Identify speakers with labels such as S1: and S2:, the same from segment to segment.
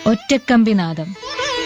S1: ഒറ്റക്കമ്പിനാദം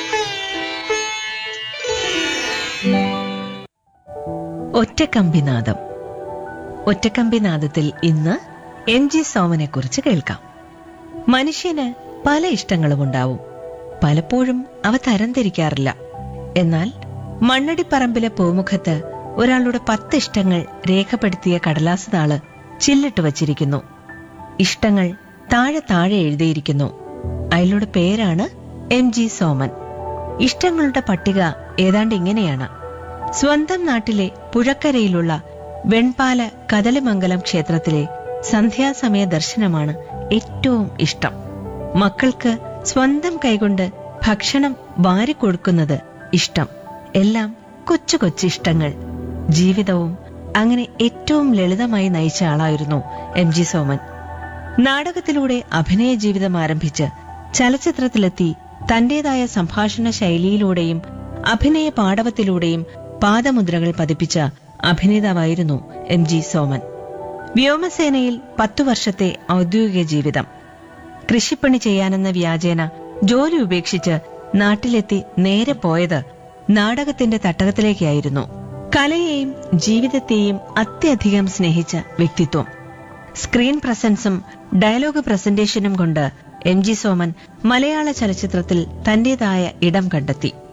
S2: ഒറ്റക്കമ്പിനാദം ഒറ്റക്കമ്പിനാദത്തിൽ ഇന്ന് M G സോമനെ കുറിച്ച് കേൾക്കാം മനുഷ്യന് പല ഇഷ്ടങ്ങളും ഉണ്ടാവും പലപ്പോഴും അവ തരംതിരിക്കാറില്ല എന്നാൽ മണ്ണടിപ്പറമ്പിലെ പൂമുഖത്ത് ഒരാളുടെ പത്ത് ഇഷ്ടങ്ങൾ രേഖപ്പെടുത്തിയ കടലാസ് താള് ചില്ലിട്ട് വച്ചിരിക്കുന്നു ഇഷ്ടങ്ങൾ താഴെ താഴെ എഴുതിയിരിക്കുന്നു അയാളുടെ പേരാണ് എം ജി സോമൻ ഇഷ്ടങ്ങളുടെ പട്ടിക ഏതാണ്ട് ഇങ്ങനെയാണ് സ്വന്തം നാട്ടിലെ പുഴക്കരയിലുള്ള വെൺപാല കദളിമംഗലം ക്ഷേത്രത്തിലെ സന്ധ്യാസമയ ദർശനമാണ് ഏറ്റവും ഇഷ്ടം മക്കൾക്ക് സ്വന്തം കൈകൊണ്ട് ഭക്ഷണം വാരിക്കൊടുക്കുന്നത് ഇഷ്ടം എല്ലാം കൊച്ചു കൊച്ചു ഇഷ്ടങ്ങൾ ജീവിതവും അങ്ങനെ ഏറ്റവും ലളിതമായി നയിച്ച ആളായിരുന്നു എം ജി സോമൻ നാടകത്തിലൂടെ അഭിനയ ജീവിതം ആരംഭിച്ച് ചലച്ചിത്രത്തിലെത്തി തന്റേതായ സംഭാഷണ ശൈലിയിലൂടെയും അഭിനയ പാടവത്തിലൂടെയും പാദമുദ്രകൾ പതിപ്പിച്ച അഭിനേതാവായിരുന്നു എം ജി സോമൻ വ്യോമസേനയിൽ പത്തു വർഷത്തെ ഔദ്യോഗിക ജീവിതം കൃഷിപ്പണി ചെയ്യാനെന്ന വ്യാജേന ജോലി ഉപേക്ഷിച്ച് നാട്ടിലെത്തി നേരെ പോയത് നാടകത്തിന്റെ തട്ടകത്തിലേക്കായിരുന്നു കലയെയും ജീവിതത്തെയും അത്യധികം സ്നേഹിച്ച വ്യക്തിത്വം സ്ക്രീൻ പ്രസൻസും ഡയലോഗ് പ്രസന്റേഷനും കൊണ്ട് എം ജി സോമൻ മലയാള ചലച്ചിത്രത്തിൽ തന്റേതായ ഇടം കണ്ടെത്തി